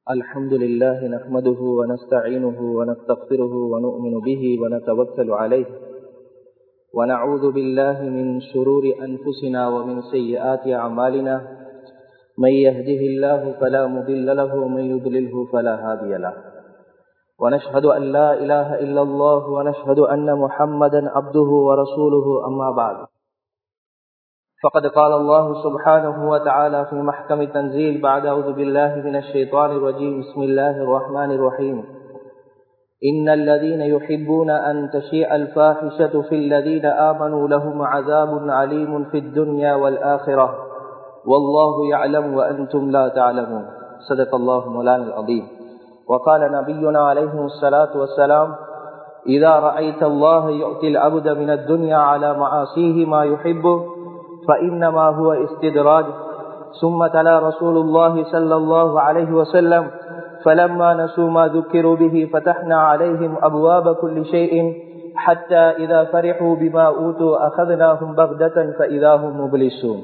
الحمد لله نحمده ونستعينه ونستغفره ونؤمن به ونتوكل عليه ونعوذ بالله من شرور أنفسنا ومن سيئات أعمالنا من يهده الله فلا مضل له ومن يضلله فلا هادي له ونشهد أن لا إله إلا الله ونشهد أن محمدا عبده ورسوله أما بعد فقد قال الله سبحانه وتعالى في محكم التنزيل بعد أعوذ بالله من الشيطان الرجيم بسم الله الرحمن الرحيم إن الذين يحبون أن تشيع الفاحشة في الذين آمنوا لهم عذاب عليم في الدنيا والآخرة والله يعلم وأنتم لا تعلمون صدق الله مولانا العظيم وقال نبينا عليه الصلاة والسلام إذا رأيت الله يؤتي العبد من الدنيا على معاصيه ما يحبه فإنما هو استدراج ثم تلا رسول الله صلى الله عليه وسلم فلما نسوا ما ذكروا به فتحنا عليهم أبواب كل شيء حتى إذا فرحوا بما أوتوا أخذناهم بغدة فإذا هم مبلسون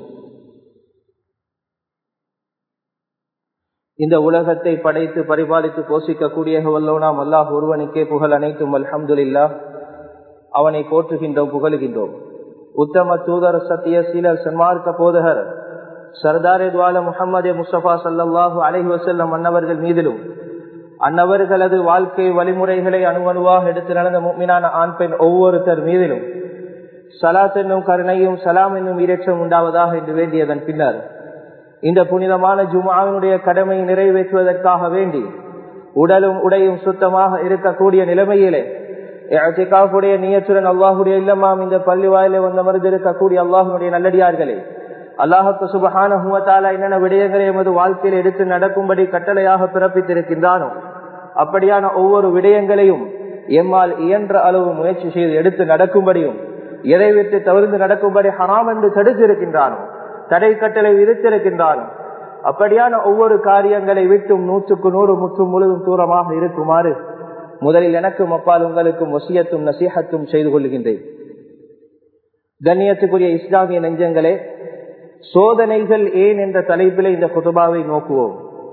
இந்த உலகத்தை படைத்து பரிபாலித்து போஷிக்கக்கூடிய வல்லோனாம் அல்லாஹ் ஒருவனுக்கே புகழ் அனைத்தும் அல்ஹம்துலில்லா அவனை போற்றுகின்றோம் புகழுகின்றோம் உத்தம தூதர் சத்திய சீலர் சன்மார்க்க போதகர் சர்தாரே துவால முகமது முஸ்தபா சல்லாஹூ அலஹி வசல்லம் அன்னவர்கள் மீதிலும் அன்னவர்களது வாழ்க்கை வழிமுறைகளை அணுவணுவாக எடுத்து நடந்த மீனான ஆண் பெண் ஒவ்வொருத்தர் மீதிலும் சலாத் என்னும் கருணையும் சலாம் என்னும் ஈரேற்றம் உண்டாவதாக என்று வேண்டியதன் பின்னர் இந்த புனிதமான ஜுமாவினுடைய கடமையை நிறைவேற்றுவதற்காக வேண்டி உடலும் உடையும் சுத்தமாக இருக்கக்கூடிய நிலைமையிலே காப்புடைய நீயத்துடன் அல்லாஹுடைய இல்லமாம் இந்த பள்ளி வாயில வந்து அமர்ந்திருக்கக்கூடிய அல்லாஹுடைய நல்லடியார்களே அல்லாஹத்து சுபகான ஹுவத்தாலா என்னென்ன விடயங்களை எமது வாழ்க்கையில் எடுத்து நடக்கும்படி கட்டளையாக பிறப்பித்திருக்கின்றானோ அப்படியான ஒவ்வொரு விடயங்களையும் எம்மால் இயன்ற அளவு முயற்சி செய்து எடுத்து நடக்கும்படியும் எதை விட்டு தவிர்த்து நடக்கும்படி ஹராம் என்று தடுத்திருக்கின்றானோ தடை கட்டளை விதித்திருக்கின்றானோ அப்படியான ஒவ்வொரு காரியங்களை விட்டும் நூற்றுக்கு நூறு முற்றும் முழுதும் தூரமாக இருக்குமாறு முதலில் எனக்கும் அப்பால் உங்களுக்கும் வசியத்தும் நசீகத்தும் செய்து கொள்கின்றேன் கண்ணியத்துக்குரிய இஸ்லாமிய நெஞ்சங்களே சோதனைகள் ஏன் என்ற தலைப்பில் இந்த குதுபாவை நோக்குவோம்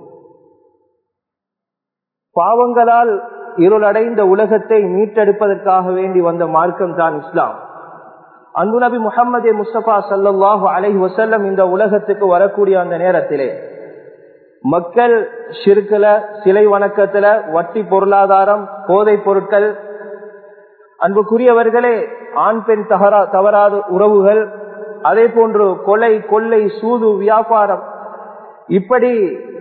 பாவங்களால் இருளடைந்த உலகத்தை மீட்டெடுப்பதற்காக வேண்டி வந்த மார்க்கம் தான் இஸ்லாம் அன்பு நபி முகமது முஸ்தபா சல்லாஹூ அலஹி வசல்லம் இந்த உலகத்துக்கு வரக்கூடிய அந்த நேரத்திலே மக்கள் சிறுக்கல சிலை வணக்கத்துல வட்டி பொருளாதாரம் போதை பொருட்கள் அன்புக்குரியவர்களே ஆண் பெண் தகரா தவறாத உறவுகள் அதே போன்று கொலை கொள்ளை சூது வியாபாரம் இப்படி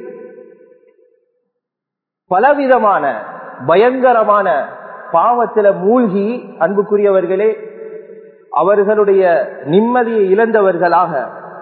பலவிதமான பயங்கரமான பாவத்தில மூழ்கி அன்புக்குரியவர்களே அவர்களுடைய நிம்மதியை இழந்தவர்களாக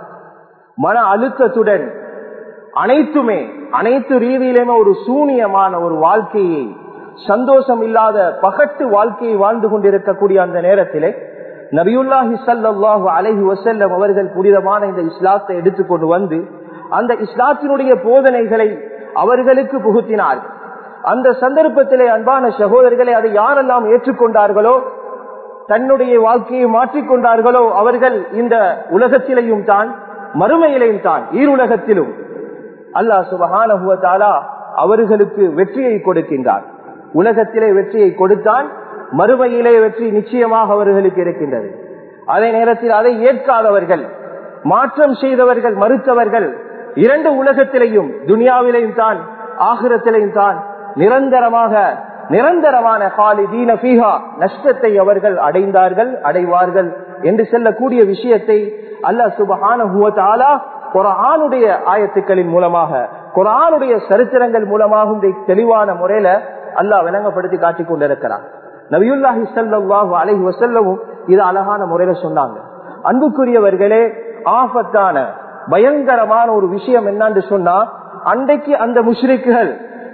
மன அழுத்தத்துடன் அனைத்துமே அனைத்து ரீதியிலுமே ஒரு சூனியமான ஒரு வாழ்க்கையை சந்தோஷம் இல்லாத பகட்டு வாழ்க்கையை வாழ்ந்து கொண்டிருக்கக்கூடிய அந்த நேரத்திலே நபியுல்லாஹி சல்லாஹு அலஹி வசல்லம் அவர்கள் புனிதமான இந்த இஸ்லாத்தை எடுத்துக்கொண்டு வந்து அந்த இஸ்லாத்தினுடைய போதனைகளை அவர்களுக்கு புகுத்தினார்கள் அந்த சந்தர்ப்பத்திலே அன்பான சகோதரர்களை அதை யாரெல்லாம் ஏற்றுக்கொண்டார்களோ தன்னுடைய வாழ்க்கையை மாற்றிக்கொண்டார்களோ அவர்கள் இந்த உலகத்திலையும் தான் மறுமையிலையும் தான் ஈருலகத்திலும் அல்லாஹ் சுபஹானா அவர்களுக்கு வெற்றியை கொடுக்கின்றார் உலகத்திலே வெற்றியை கொடுத்தான் மறுமையிலே வெற்றி நிச்சயமாக அவர்களுக்கு இருக்கின்றது அதே நேரத்தில் அதை ஏற்காதவர்கள் மாற்றம் செய்தவர்கள் மறுத்தவர்கள் இரண்டு உலகத்திலையும் துனியாவிலையும் தான் ஆகிரத்திலையும் தான் நிரந்தரமாக நிரந்தரமான காலிதீன பீஹா நஷ்டத்தை அவர்கள் அடைந்தார்கள் அடைவார்கள் என்று செல்லக்கூடிய விஷயத்தை அல்லாஹ் சுபஹான குரானுடைய ஆயத்துக்களின் மூலமாக குரானுடைய சரித்திரங்கள் மூலமாக தெளிவான முறையில அல்லாஹ் விளங்கப்படுத்தி காட்டிக் கொண்டிருக்கிறார் நபியுல்லாஹி சல்லாஹு அலஹி வசல்லவும் இது அழகான முறையில சொன்னாங்க அன்புக்குரியவர்களே ஆபத்தான பயங்கரமான ஒரு விஷயம் என்னன்னு சொன்னா அன்றைக்கு அந்த முஷ்ரிக்குகள்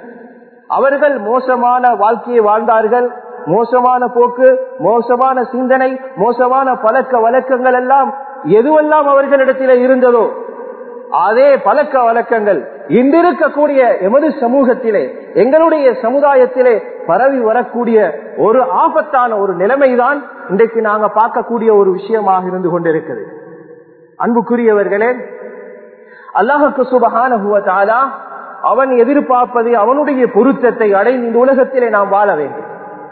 அவர்கள் மோசமான வாழ்க்கையை வாழ்ந்தார்கள் மோசமான போக்கு மோசமான சிந்தனை மோசமான பழக்க வழக்கங்கள் எல்லாம் எதுவெல்லாம் அவர்களிடத்தில் இருந்ததோ அதே பழக்க வழக்கங்கள் இன்றிருக்கக்கூடிய எமது சமூகத்திலே எங்களுடைய சமுதாயத்திலே பரவி வரக்கூடிய ஒரு ஆபத்தான ஒரு நிலைமைதான் இன்றைக்கு நாங்க பார்க்கக்கூடிய ஒரு விஷயமாக இருந்து கொண்டிருக்கிறது அன்புக்குரியவர்களே அல்லாஹுக்கு சுபகான அவன் எதிர்பார்ப்பது அவனுடைய பொருத்தத்தை அடைந்து இந்த உலகத்திலே நாம் வாழ வேண்டும்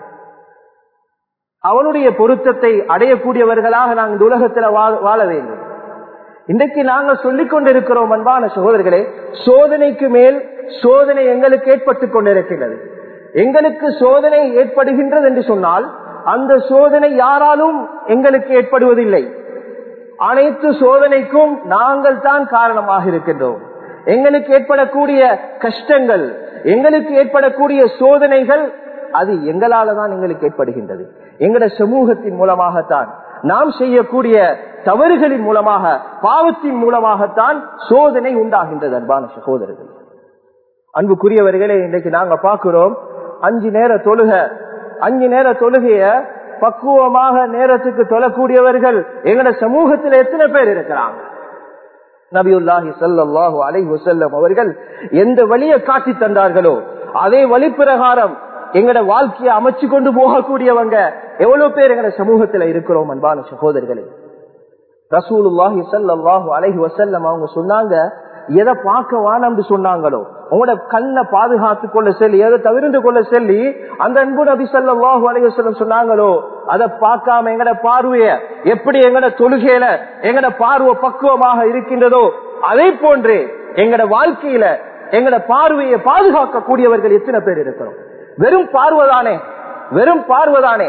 அவனுடைய பொருத்தத்தை அடையக்கூடியவர்களாக நாங்கள் இந்த உலகத்தில் வாழ வேண்டும் இன்றைக்கு நாங்கள் சொல்லிக் கொண்டிருக்கிறோம் அன்பான சகோதரர்களே சோதனைக்கு மேல் சோதனை எங்களுக்கு ஏற்பட்டுக் கொண்டிருக்கிறது எங்களுக்கு சோதனை ஏற்படுகின்றது என்று சொன்னால் அந்த சோதனை யாராலும் எங்களுக்கு ஏற்படுவதில்லை அனைத்து சோதனைக்கும் நாங்கள் தான் காரணமாக இருக்கின்றோம் எங்களுக்கு ஏற்படக்கூடிய கஷ்டங்கள் எங்களுக்கு ஏற்படக்கூடிய சோதனைகள் அது எங்களால தான் எங்களுக்கு ஏற்படுகின்றது எங்கட சமூகத்தின் மூலமாகத்தான் நாம் செய்யக்கூடிய தவறுகளின் மூலமாக பாவத்தின் மூலமாகத்தான் சோதனை உண்டாகின்றது அன்பான சகோதரர்கள் அன்புக்குரியவர்களே இன்றைக்கு நாங்க பார்க்கிறோம் அஞ்சு நேர தொழுக அஞ்சு நேர தொழுகைய பக்குவமாக நேரத்துக்கு தொழக்கூடியவர்கள் எங்கட சமூகத்தில் எத்தனை பேர் இருக்கிறாங்க நபியுல்லாஹி சல்லாஹு அலை வசல்லம் அவர்கள் எந்த வழியை காட்டி தந்தார்களோ அதே வழி பிரகாரம் எங்கட வாழ்க்கையை அமைச்சு கொண்டு போகக்கூடியவங்க எவ்வளவு பேர் எங்கட சமூகத்துல இருக்கிறோம் அன்பான சகோதரர்களே ரசூலுல்லாஹி சல்லாஹு அலைஹி வசல்லம் அவங்க சொன்னாங்க எதை பார்க்க வானம்னு சொன்னாங்களோ உங்களோட கண்ணை பாதுகாத்து கொள்ள சொல்லி எதை தவிர்த்து கொள்ள சொல்லி அந்த அன்பு நபி சல்லாஹு அலைவசல்லம் சொன்னாங்களோ அதை பார்க்காம எங்கட பார்வைய எப்படி எங்கட தொழுகையில எங்கட பார்வை பக்குவமாக இருக்கின்றதோ அதே போன்று எங்கட வாழ்க்கையில எங்கட பார்வையை பாதுகாக்க கூடியவர்கள் எத்தனை பேர் இருக்கிறோம் வெறும் பார்வதானே வெறும் பார்வதானே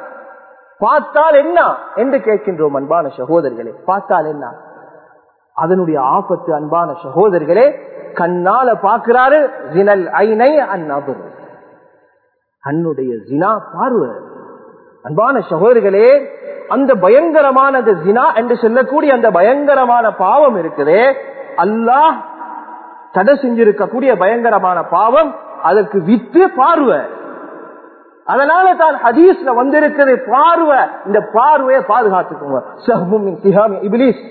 பார்த்தால் என்ன என்று கேட்கின்றோம் அன்பான சகோதரர்களே பார்த்தால் என்ன அதனுடைய ஆபத்து அன்பான சகோதரர்களே கண்ணால பார்க்கிறாரு ஜினல் ஐனை அந்நபர் கண்ணுடைய ஜினா பார்வை அன்பான சகோதரர்களே அந்த பயங்கரமான அந்த ஜினா என்று சொல்லக்கூடிய அந்த பயங்கரமான பாவம் இருக்குதே அல்லாஹ் தடை செஞ்சிருக்கக்கூடிய பயங்கரமான பாவம் அதற்கு வித்து பார்வை அதனால தான் ஹதீஸ்ல வந்திருக்கிறது பார்வை இந்த பார்வையை பாதுகாத்துக்கோங்க இபிலிஸ்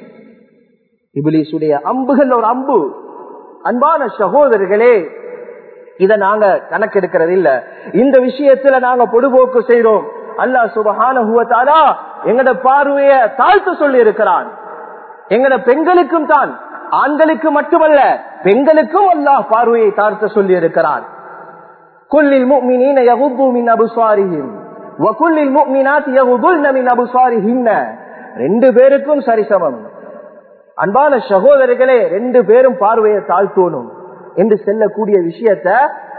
இபிலிசுடைய அம்புகள் ஒரு அம்பு அன்பான சகோதரர்களே இத நாங்க கணக்கெடுக்கிறது இல்ல இந்த விஷயத்துல நாங்க பொடுபோக்கு செய்யறோம் அல்லா சுபகான எங்கட பார்வைய தாழ்த்து சொல்லி இருக்கிறான் எங்கட பெண்களுக்கும் தான் ஆண்களுக்கு மட்டுமல்ல பெண்களுக்கும் அல்லாஹ் பார்வையை தாழ்த்த சொல்லி இருக்கிறான் குல்லில் முக்மினீன யகுப்பு மின் அபுஸ்வாரிஹிம் வகுல்லில் முக்மினாத் யகுபுல்ன மின் அபுஸ்வாரிஹின்ன ரெண்டு பேருக்கும் சரிசமம் அன்பான சகோதரர்களே ரெண்டு பேரும் பார்வையை தாழ்த்தோணும் என்று செல்லக்கூடிய விஷயத்த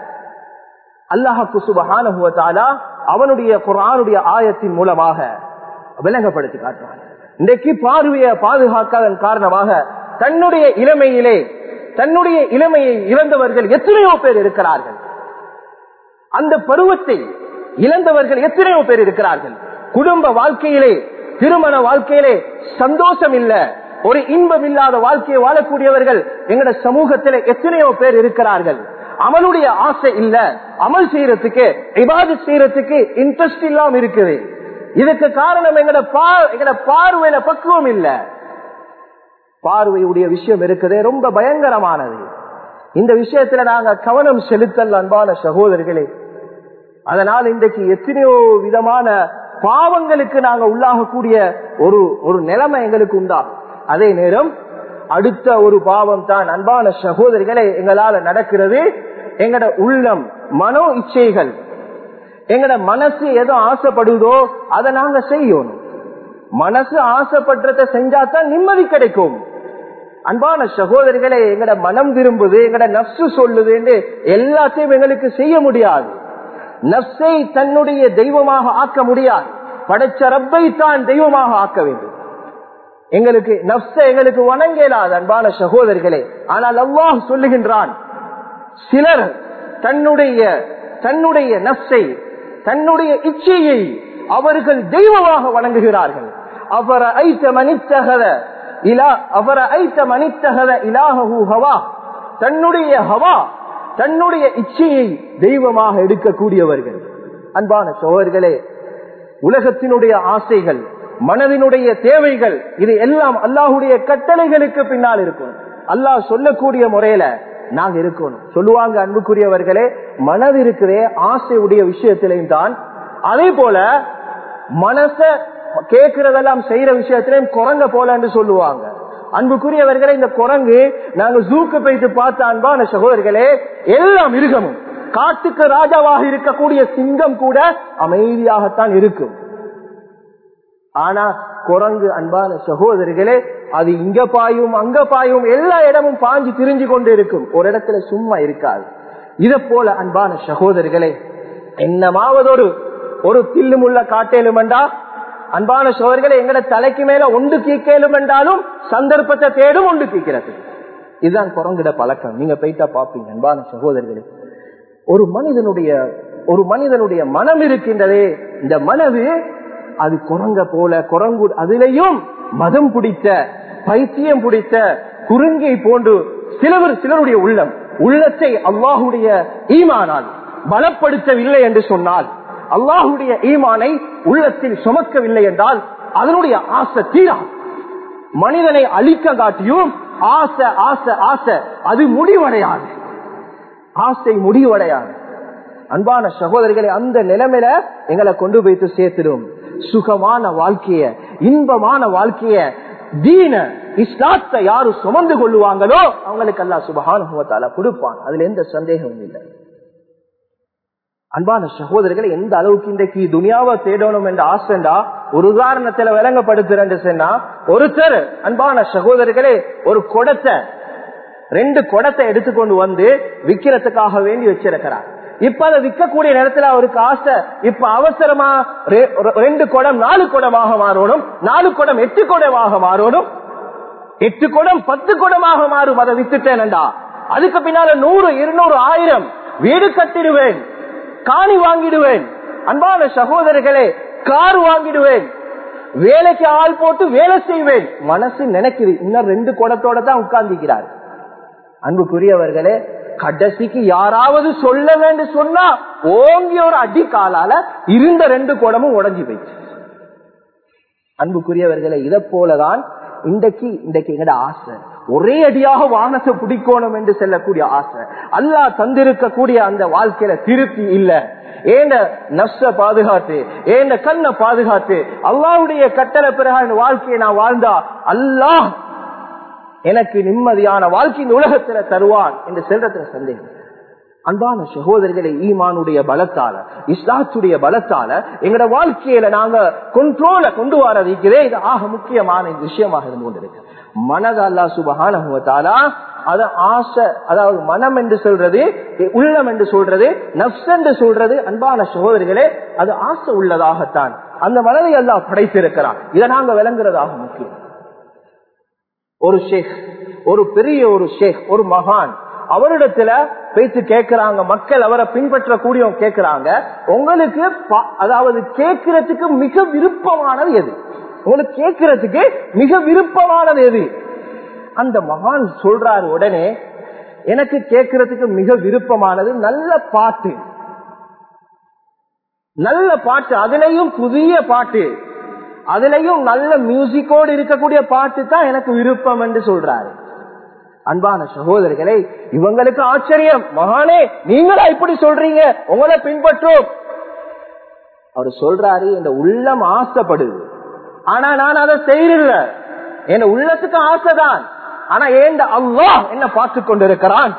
அல்லாஹு சுபஹானுவத்தாலா அவனுடைய குரானுடைய ஆயத்தின் மூலமாக விளங்கப்படுத்தி காட்டுவான் இன்றைக்கு பார்வையை பாதுகாக்காதன் காரணமாக தன்னுடைய இளமையிலே தன்னுடைய இளமையை இழந்தவர்கள் எத்தனையோ பேர் இருக்கிறார்கள் அந்த பருவத்தை இழந்தவர்கள் எத்தனையோ பேர் இருக்கிறார்கள் குடும்ப வாழ்க்கையிலே திருமண வாழ்க்கையிலே சந்தோஷம் இல்ல ஒரு இன்பம் இல்லாத வாழ்க்கையை வாழக்கூடியவர்கள் எங்கட சமூகத்தில் எத்தனையோ பேர் இருக்கிறார்கள் அமலுடைய ஆசை இல்ல அமல் செய்யறதுக்கு இபாது செய்யறதுக்கு இன்ட்ரெஸ்ட் இல்லாம இருக்குது இதுக்கு காரணம் எங்கட எங்கட பார்வையில பக்குவம் இல்ல பார்வையுடைய விஷயம் இருக்குது ரொம்ப பயங்கரமானது இந்த விஷயத்துல நாங்க கவனம் செலுத்தல் அன்பான சகோதரர்களே அதனால் இன்றைக்கு எத்தனையோ விதமான பாவங்களுக்கு நாங்க உள்ளாகக்கூடிய ஒரு ஒரு நிலைமை எங்களுக்கு உண்டாகும் அதே நேரம் அடுத்த ஒரு பாவம் தான் அன்பான சகோதரிகளை எங்களால நடக்கிறது எங்கட உள்ளம் மனோ இச்சைகள் எங்கட மனசு எதோ ஆசைப்படுதோ அதை நாங்க செய்யணும் மனசு ஆசைப்படுறத செஞ்சாதான் நிம்மதி கிடைக்கும் அன்பான சகோதரிகளை எங்கட மனம் விரும்புது எங்கட நப்சு சொல்லுது என்று எல்லாத்தையும் எங்களுக்கு செய்ய முடியாது நப்சை தன்னுடைய தெய்வமாக ஆக்க முடியாது படைச்ச ரப்பை தான் தெய்வமாக ஆக்க வேண்டும் எங்களுக்கு நப்ச எங்களுக்கு வணங்கலாது அன்பான சகோதரிகளே ஆனால் அல்லாஹ் சொல்லுகின்றான் சிலர் தன்னுடைய தன்னுடைய நப்சை தன்னுடைய இச்சையை அவர்கள் தெய்வமாக வணங்குகிறார்கள் அவர் ஐத்த மனித்தகத இலா அவர் ஐத்த மனித்தகத இலாகூ ஹவா தன்னுடைய ஹவா தன்னுடைய இச்சையை தெய்வமாக எடுக்கக்கூடியவர்கள் அன்பான சோழர்களே உலகத்தினுடைய ஆசைகள் மனதினுடைய தேவைகள் இது எல்லாம் அல்லாஹுடைய கட்டளைகளுக்கு பின்னால் இருக்கும் அல்லாஹ் சொல்லக்கூடிய முறையில நாங்க இருக்கணும் சொல்லுவாங்க அன்புக்குரியவர்களே மனது இருக்குதே ஆசையுடைய விஷயத்திலையும் தான் அதே போல மனச கேட்கறதெல்லாம் செய்யற விஷயத்திலையும் குரங்க போல என்று சொல்லுவாங்க அன்புக்குரியவர்களே இந்த குரங்கு நாங்க ஜூக்கு போயிட்டு பார்த்த அன்பான சகோதரர்களே எல்லா மிருகமும் காட்டுக்கு ராஜாவாக இருக்கக்கூடிய சிங்கம் கூட அமைதியாகத்தான் இருக்கும் ஆனா குரங்கு அன்பான சகோதரிகளே அது இங்க பாயும் அங்க பாயும் எல்லா இடமும் பாஞ்சு திரிஞ்சு கொண்டு இருக்கும் ஒரு இடத்துல சும்மா இருக்காது இத போல அன்பான சகோதரிகளே என்னமாவது ஒரு ஒரு தில்லுமுள்ள காட்டேலுமெண்டா அன்பான சோதரிகளை எங்கட தலைக்கு மேல ஒன்று கீக்கேலும் என்றாலும் சந்தர்ப்பத்தை தேடும் ஒன்று கீக்கிறது இதுதான் குரங்கிட பழக்கம் நீங்க போயிட்டா பாப்பீங்க அன்பான சகோதரர்களே ஒரு மனிதனுடைய ஒரு மனிதனுடைய மனம் இருக்கின்றதே இந்த மனது அது குரங்க போல குரங்கு அதிலையும் மதம் பிடித்த பைத்தியம் பிடித்த குறுங்கை போன்று சிலவர் சிலருடைய உள்ளம் உள்ளத்தை அல்லாஹுடைய ஈமானால் பலப்படுத்தவில்லை என்று சொன்னால் அல்லாஹுடைய ஈமானை உள்ளத்தில் சுமக்கவில்லை என்றால் அதனுடைய ஆசை தீரா மனிதனை அழிக்க காட்டியும் ஆசை ஆசை ஆசை அது முடிவடையாது ஆசை முடிவடையாது அன்பான சகோதரிகளை அந்த நிலைமையில எங்களை கொண்டு போய்த்து சேர்த்திடும் சுகமான வாழ்க்கைய இன்பமான வாழ்க்கைய தீன இஸ்லாத்தை யாரு சுமந்து கொள்ளுவாங்களோ அவங்களுக்கு அல்லா சுபகானுபவத்தால கொடுப்பான் அதுல எந்த சந்தேகமும் இல்லை அன்பான சகோதரர்களை எந்த அளவுக்கு இன்றைக்கு துனியாவை தேடணும் என்ற ஆசைண்டா ஒரு உதாரணத்துல விளங்கப்படுத்துறேன் சொன்னா ஒருத்தர் அன்பான சகோதரர்களே ஒரு குடத்தை ரெண்டு குடத்தை எடுத்துக்கொண்டு வந்து விக்கிறதுக்காக வேண்டி வச்சிருக்கிறார் இப்ப அதை விற்கக்கூடிய நேரத்துல அவருக்கு ஆசை இப்ப அவசரமா ரெண்டு குடம் நாலு குடமாக மாறணும் நாலு குடம் எட்டு குடமாக மாறணும் எட்டு குடம் பத்து குடமாக மாறும் அதை வித்துட்டேன்டா அதுக்கு பின்னால நூறு இருநூறு ஆயிரம் வீடு கட்டிடுவேன் காணி வாங்கிடுவேன் அன்பான சகோதரர்களே கார் வாங்கிடுவேன் வேலைக்கு ஆள் போட்டு வேலை செய்வேன் மனசு நினைக்குது இன்னும் ரெண்டு குடத்தோட தான் உட்கார்ந்துக்கிறார் அன்புக்குரியவர்களே கடைசிக்கு யாராவது சொல்ல வேண்டும் சொன்னா ஓங்கி ஒரு அடி காலால இருந்த ரெண்டு குடமும் உடஞ்சி போயிடுச்சு அன்புக்குரியவர்களே இதை போலதான் இன்றைக்கு இன்றைக்கு எங்கட ஆசை ஒரே அடியாக வானத்தை பிடிக்கணும் என்று செல்லக்கூடிய ஆசை அல்லா தந்திருக்கக்கூடிய அந்த வாழ்க்கையில திருப்தி இல்ல ஏண்ட நஷ்ட பாதுகாத்து ஏண்ட கண்ணை பாதுகாத்து அல்லாவுடைய கட்டளை பிறகு வாழ்க்கையை நான் வாழ்ந்தா அல்லாஹ் எனக்கு நிம்மதியான வாழ்க்கை இந்த உலகத்துல தருவான் என்று செல்றதுல சந்தேகம் அன்பான சகோதரர்களை ஈமானுடைய பலத்தால இஸ்லாத்துடைய பலத்தால எங்கட வாழ்க்கையில நாங்க கொண்ட்ரோல கொண்டு வரதிக்கிறே இது ஆக முக்கியமான விஷயமாக இருந்து கொண்டிருக்கு மனத அல்லா சுபகான அத ஆசை அதாவது மனம் என்று சொல்றது உள்ளம் என்று சொல்றது நப்ஸ் என்று சொல்றது அன்பான சகோதரிகளே அது ஆசை உள்ளதாகத்தான் அந்த மனதை எல்லாம் படைத்திருக்கிறான் இதை நாங்க விளங்குறதாக முக்கியம் ஒரு ஷேக் ஒரு பெரிய ஒரு ஷேக் ஒரு மகான் அவரிடத்துல பேச்சு கேட்கிறாங்க மக்கள் அவரை பின்பற்றக்கூடிய கேட்கிறாங்க உங்களுக்கு அதாவது கேட்கறதுக்கு மிக விருப்பமானது எது உங்களுக்கு கேட்கறதுக்கு மிக விருப்பமானது எது அந்த மகான் சொல்றாரு உடனே எனக்கு கேட்கறதுக்கு மிக விருப்பமானது நல்ல பாட்டு நல்ல பாட்டு அதுலயும் புதிய பாட்டு அதுலயும் நல்ல மியூசிக்கோடு இருக்கக்கூடிய பாட்டு தான் எனக்கு விருப்பம் என்று சொல்றாரு அன்பான சகோதரர்களே இவங்களுக்கு ஆச்சரியம் மகானே நீங்களா இப்படி சொல்றீங்க உங்களை பின்பற்றும் அவர் சொல்றாரு இந்த உள்ளம் ஆசைப்படுது ஆனா நான் அதை செய்யல என் உள்ளத்துக்கு ஆசைதான் ஆனா ஏந்த அல்லாஹ் என்ன பார்த்து கொண்டிருக்கிறான்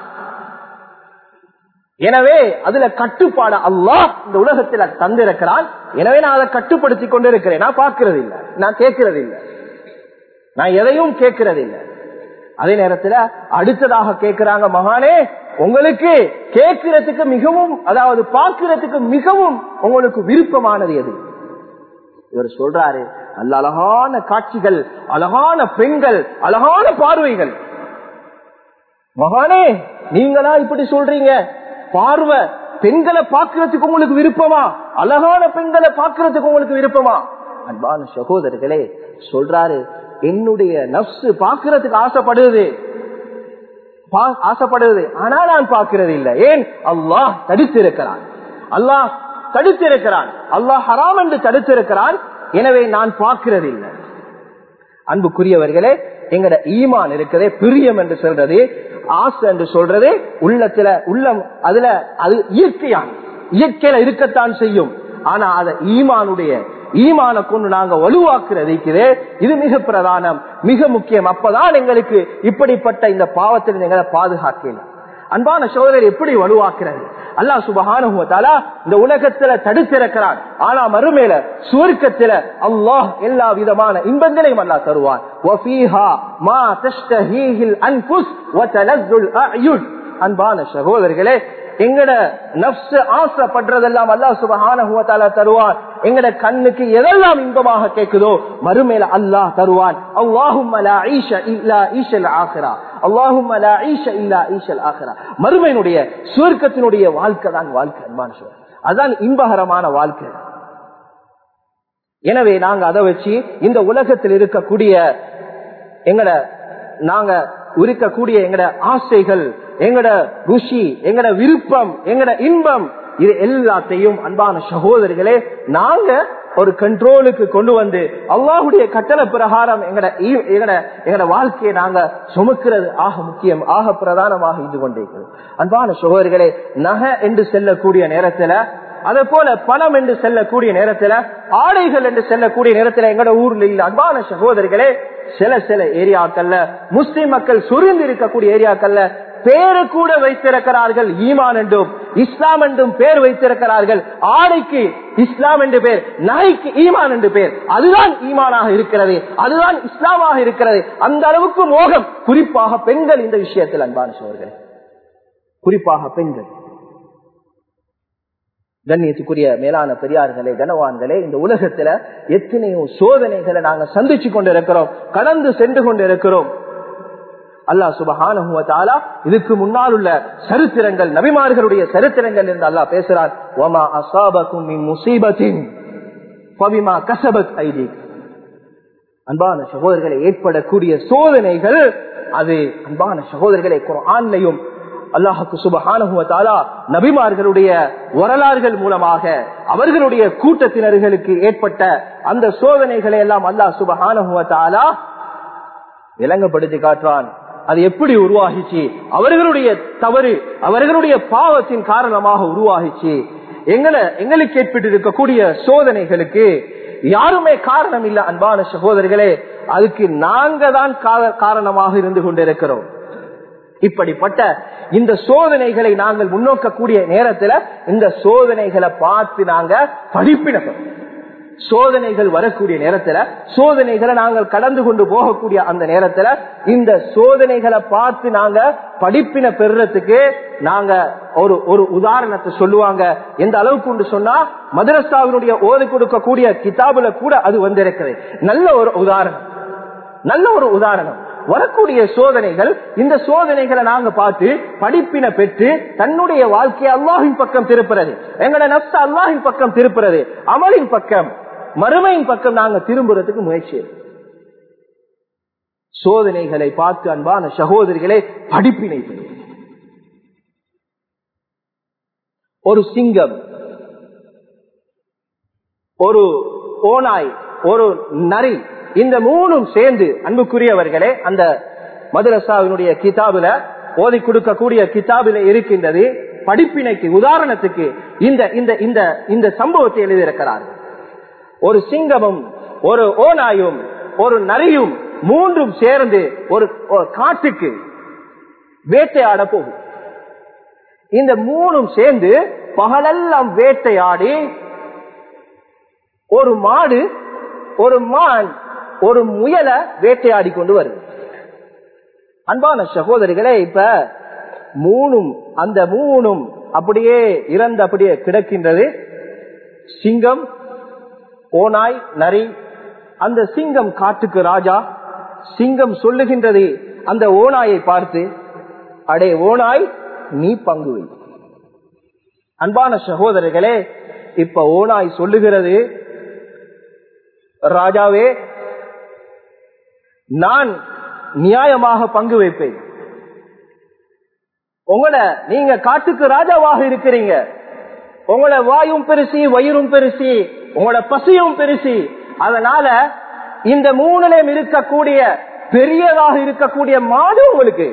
எனவே அதுல கட்டுப்பாடு அல்லாஹ் இந்த உலகத்துல தந்திருக்கிறான் எனவே நான் அதை கட்டுப்படுத்தி கொண்டிருக்கிறேன் நான் பார்க்கறது இல்லை நான் கேட்கறது இல்லை நான் எதையும் கேட்கறது இல்லை அதே நேரத்துல அடுத்ததாக கேட்கிறாங்க மகானே உங்களுக்கு கேட்கிறதுக்கு மிகவும் அதாவது பார்க்கிறதுக்கு மிகவும் உங்களுக்கு விருப்பமானது எது இவர் சொல்றாரு நல்ல அழகான காட்சிகள் அழகான பெண்கள் அழகான பார்வைகள் மகானே நீங்களா இப்படி சொல்றீங்க பார்வை பெண்களை பார்க்கறதுக்கு உங்களுக்கு விருப்பமா அழகான பெண்களை பார்க்கறதுக்கு உங்களுக்கு விருப்பமா அன்பான சகோதரர்களே சொல்றாரு என்னுடைய நப்சு பார்க்கறதுக்கு ஆசைப்படுது ஆசைப்படுவது ஆனா நான் பார்க்கிறது இல்லை ஏன் அல்லாஹ் தடுத்திருக்கிறான் அல்லாஹ் தடுத்திருக்கிறான் அல்லாஹ் ஹராம் என்று தடுத்திருக்கிறான் எனவே நான் பார்க்கிறது இல்லை அன்புக்குரியவர்களே எங்கட ஈமான் இருக்கிறதே பிரியம் என்று சொல்றது ஆசை என்று சொல்றது உள்ளத்துல உள்ளம் அதுல அது இயற்கையான இயற்கையில இருக்கத்தான் செய்யும் ஆனா அத ஈமானுடைய ஈமான கொண்டு நாங்க வலுவாக்குறதுக்கிறே இது மிக பிரதானம் மிக முக்கியம் அப்பதான் எங்களுக்கு இப்படிப்பட்ட இந்த பாவத்தில் எங்களை பாதுகாக்கல அன்பான சோதரர் எப்படி வலுவாக்குறது அல்லாஹ் சுபஹானுவத்தாலா இந்த உலகத்துல தடுத்திருக்கிறான் ஆனா மறுமையில சுவர்க்கத்துல அல்லாஹ் எல்லா விதமான இன்பங்களையும் அல்லாஹ் தருவான் وَفِيهَا مَا تَشْتَهِيهِ الْأَنفُسُ وَتَلَذُّ الْأَعْيُنُ அன்பான சகோதரர்களே எங்கட நப்ச ஆசைப்படுறதெல்லாம் அல்லாஹ் சுபஹானஹுவத்தாலா தருவான் எங்கட கண்ணுக்கு எதெல்லாம் இன்பமாக கேட்குதோ மறுமையில அல்லாஹ் தருவான் அல்லாஹும் மறுமையினுடைய சுவர்க்கத்தினுடைய வாழ்க்கை தான் வாழ்க்கை அன்பான சொல்ற அதுதான் இன்பகரமான வாழ்க்கை எனவே நாங்க அதை வச்சு இந்த உலகத்தில் இருக்கக்கூடிய எங்கட நாங்க இருக்கக்கூடிய எங்கட ஆசைகள் எங்கட ருஷி எங்கட விருப்பம் எங்கட இன்பம் இது எல்லாத்தையும் அன்பான சகோதரிகளே நாங்க ஒரு கண்ட்ரோலுக்கு கொண்டு வந்து அல்லாஹுடைய கட்டளை பிரகாரம் எங்கட எங்கட எங்கட வாழ்க்கையை நாங்க சுமக்கிறது ஆக முக்கியம் ஆக பிரதானமாக இருந்து கொண்டிருக்கிறது அன்பான சகோதரிகளே நகை என்று செல்லக்கூடிய நேரத்துல அதே போல பணம் என்று செல்லக்கூடிய நேரத்துல ஆடைகள் என்று செல்லக்கூடிய நேரத்துல எங்கட ஊர்ல இல்ல அன்பான சகோதரிகளே சில சில ஏரியாக்கள்ல முஸ்லிம் மக்கள் சுரிந்து இருக்கக்கூடிய ஏரியாக்கள்ல பேரு கூட வைத்திருக்கிறார்கள் ஈமான் என்றும் இஸ்லாம் என்றும் பேர் வைத்திருக்கிறார்கள் ஆடைக்கு இஸ்லாம் என்று பேர் நாய்க்கு ஈமான் என்று பேர் அதுதான் ஈமானாக இருக்கிறது அதுதான் இஸ்லாமாக இருக்கிறது அந்த அளவுக்கு மோகம் குறிப்பாக பெண்கள் இந்த விஷயத்தில் அன்பான சோர்கள் குறிப்பாக பெண்கள் கண்ணியத்துக்குரிய மேலான பெரியார்களே கனவான்களே இந்த உலகத்துல எத்தனையோ சோதனைகளை நாங்க சந்திச்சு கொண்டிருக்கிறோம் கடந்து சென்று கொண்டிருக்கிறோம் அல்லாஹ் சுபஹானுவத்தாலா இதுக்கு முன்னால் உள்ள சரித்திரங்கள் நபிமார்களுடைய சரித்திரங்கள் என்று அல்லாஹ் பேசுறார் ஒமா அசாபக்கும் முசீபத்தின் பவிமா கசபத் ஐடி அன்பான சகோதரர்களை ஏற்படக்கூடிய சோதனைகள் அது அன்பான சகோதரர்களை ஆண்லையும் அல்லாஹுக்கு சுபஹானுவத்தாலா நபிமார்களுடைய வரலாறுகள் மூலமாக அவர்களுடைய கூட்டத்தினர்களுக்கு ஏற்பட்ட அந்த சோதனைகளை எல்லாம் அல்லாஹ் சுபஹானுவத்தாலா விளங்கப்படுத்தி காட்டுறான் அது எப்படி உருவாகிச்சு அவர்களுடைய தவறு அவர்களுடைய பாவத்தின் காரணமாக உருவாகிச்சு எங்களை எங்களுக்கு ஏற்பட்டு இருக்கக்கூடிய சோதனைகளுக்கு யாருமே காரணம் இல்ல அன்பான சகோதரர்களே அதுக்கு நாங்க தான் காரணமாக இருந்து கொண்டிருக்கிறோம் இப்படிப்பட்ட இந்த சோதனைகளை நாங்கள் முன்னோக்கக்கூடிய நேரத்துல இந்த சோதனைகளை பார்த்து நாங்க படிப்பினோம் சோதனைகள் வரக்கூடிய நேரத்துல சோதனைகளை நாங்கள் கடந்து கொண்டு போகக்கூடிய அந்த நேரத்துல இந்த சோதனைகளை பார்த்து நாங்க படிப்பின பெறுறதுக்கு நாங்க ஒரு ஒரு உதாரணத்தை சொல்லுவாங்க எந்த அளவுக்கு சொன்னா மதரசாவினுடைய ஓதி கொடுக்கக்கூடிய கிதாபுல கூட அது வந்திருக்கிறது நல்ல ஒரு உதாரணம் நல்ல ஒரு உதாரணம் வரக்கூடிய சோதனைகள் இந்த சோதனைகளை நாங்க பார்த்து படிப்பின பெற்று தன்னுடைய வாழ்க்கையை அல்லாஹின் பக்கம் திருப்புறது எங்களோட நப்ச அல்லாஹின் பக்கம் திருப்புறது அமலின் பக்கம் மறுமையின் பக்கம் நாங்க திரும்புறதுக்கு முயற்சி சோதனைகளை பார்த்து அன்பான சகோதரிகளை படிப்பினை ஒரு சிங்கம் ஒரு ஓனாய் ஒரு நரி இந்த மூணும் சேர்ந்து அன்புக்குரியவர்களே அந்த மதுரசாவினுடைய கிதாபுல ஓதி கொடுக்கக்கூடிய கிதாபில இருக்கின்றது படிப்பினைக்கு உதாரணத்துக்கு இந்த இந்த இந்த இந்த சம்பவத்தை எழுதியிருக்கிறார்கள் ஒரு சிங்கமும் ஒரு ஓனாயும் ஒரு நரியும் மூன்றும் சேர்ந்து ஒரு காட்டுக்கு வேட்டையாட போகும் இந்த மூணும் சேர்ந்து பகலெல்லாம் வேட்டையாடி ஒரு மாடு ஒரு மான் ஒரு முயலை வேட்டையாடி கொண்டு வருது அன்பான சகோதரிகளே இப்ப மூணும் அந்த மூணும் அப்படியே இறந்து அப்படியே கிடக்கின்றது சிங்கம் ஓனாய் நரி அந்த சிங்கம் காட்டுக்கு ராஜா சிங்கம் சொல்லுகின்றது அந்த ஓனாயை பார்த்து அடே ஓனாய் நீ பங்கு வை அன்பான சகோதரர்களே இப்ப ஓனாய் சொல்லுகிறது ராஜாவே நான் நியாயமாக பங்கு வைப்பேன் உங்களை நீங்க காட்டுக்கு ராஜாவாக இருக்கிறீங்க உங்களோட வாயும் பெருசி வயிறும் பெருசி உங்களோட பசியும் பெருசி அதனால இந்த மூணுலையும் இருக்கக்கூடிய பெரியதாக இருக்கக்கூடிய மாடு உங்களுக்கு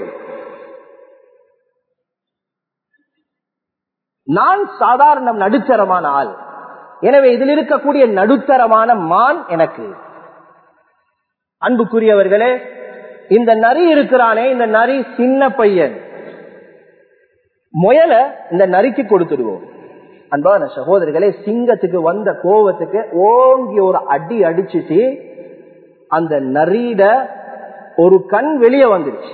நான் சாதாரண நடுத்தரமான ஆள் எனவே இதில் இருக்கக்கூடிய நடுத்தரமான மான் எனக்கு அன்புக்குரியவர்களே இந்த நரி இருக்கிறானே இந்த நரி சின்ன பையன் முயல இந்த நரிக்கு கொடுத்துடுவோம் அன்பான சகோதரர்களே சிங்கத்துக்கு வந்த கோவத்துக்கு ஓங்கி ஒரு அடி அடிச்சுட்டு அந்த நரியிட ஒரு கண் வெளியே வந்துருச்சு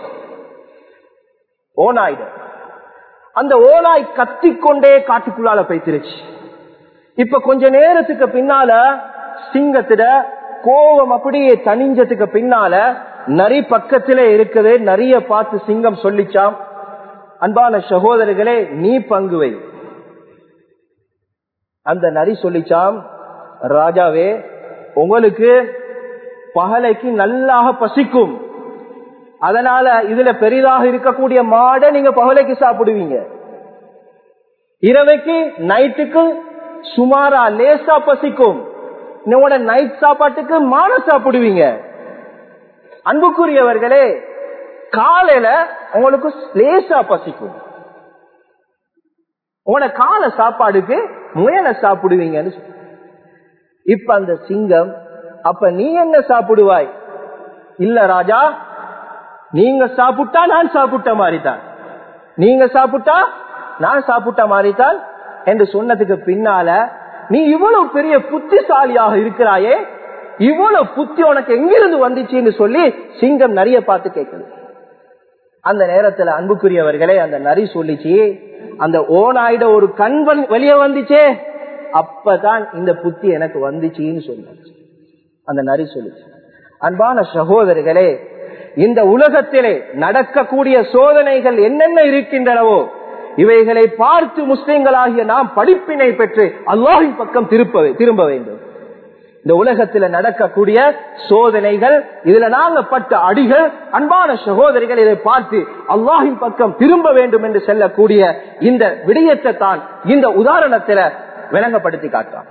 ஓநாயிட அந்த ஓநாய் கத்திக்கொண்டே காட்டுக்குள்ளால போய்த்திருச்சு இப்ப கொஞ்ச நேரத்துக்கு பின்னால சிங்கத்திட கோபம் அப்படியே தனிஞ்சதுக்கு பின்னால நரி பக்கத்திலே இருக்குது நரிய பார்த்து சிங்கம் சொல்லிச்சாம் அன்பான சகோதரர்களே நீ பங்குவை அந்த நரி சொல்லிச்சாம் ராஜாவே உங்களுக்கு பகலைக்கு நல்லாக பசிக்கும் அதனால இதுல பெரிதாக இருக்கக்கூடிய மாடை நீங்க பகலைக்கு சாப்பிடுவீங்க இரவைக்கு நைட்டுக்கு சுமாரா லேசா பசிக்கும் உங்களோட நைட் சாப்பாட்டுக்கு மான சாப்பிடுவீங்க அன்புக்குரியவர்களே காலையில உங்களுக்கு லேசா பசிக்கும் உங்களோட கால சாப்பாடுக்கு முயலை சாப்பிடுவீங்கன்னு இப்ப அந்த சிங்கம் அப்ப நீ என்ன சாப்பிடுவாய் இல்ல ராஜா நீங்க சாப்பிட்டா நான் சாப்பிட்ட மாதிரி தான் நீங்க சாப்பிட்டா நான் சாப்பிட்ட மாதிரி தான் என்று சொன்னதுக்கு பின்னால நீ இவ்வளவு பெரிய புத்திசாலியாக இருக்கிறாயே இவ்வளவு புத்தி உனக்கு எங்கிருந்து வந்துச்சுன்னு சொல்லி சிங்கம் நிறைய பார்த்து கேட்குது அந்த நேரத்துல அன்புக்குரியவர்களே அந்த நரி சொல்லிச்சு அந்த ஓனாயிட ஒரு கண் வெளியே வந்துச்சே அப்பதான் இந்த புத்தி எனக்கு வந்துச்சுன்னு சொன்ன அந்த நரி சொல்லிச்சு அன்பான சகோதரர்களே இந்த உலகத்திலே நடக்கக்கூடிய சோதனைகள் என்னென்ன இருக்கின்றனவோ இவைகளை பார்த்து முஸ்லிம்களாகிய நாம் படிப்பினை பெற்று அல்லாஹின் பக்கம் திருப்ப திரும்ப வேண்டும் இந்த உலகத்துல நடக்கக்கூடிய சோதனைகள் இதுல நாங்க பட்ட அடிகள் அன்பான சகோதரிகள் இதை பார்த்து அல்லாஹின் பக்கம் திரும்ப வேண்டும் என்று செல்லக்கூடிய இந்த விடயத்தை தான் இந்த உதாரணத்துல விளங்கப்படுத்தி காட்டான்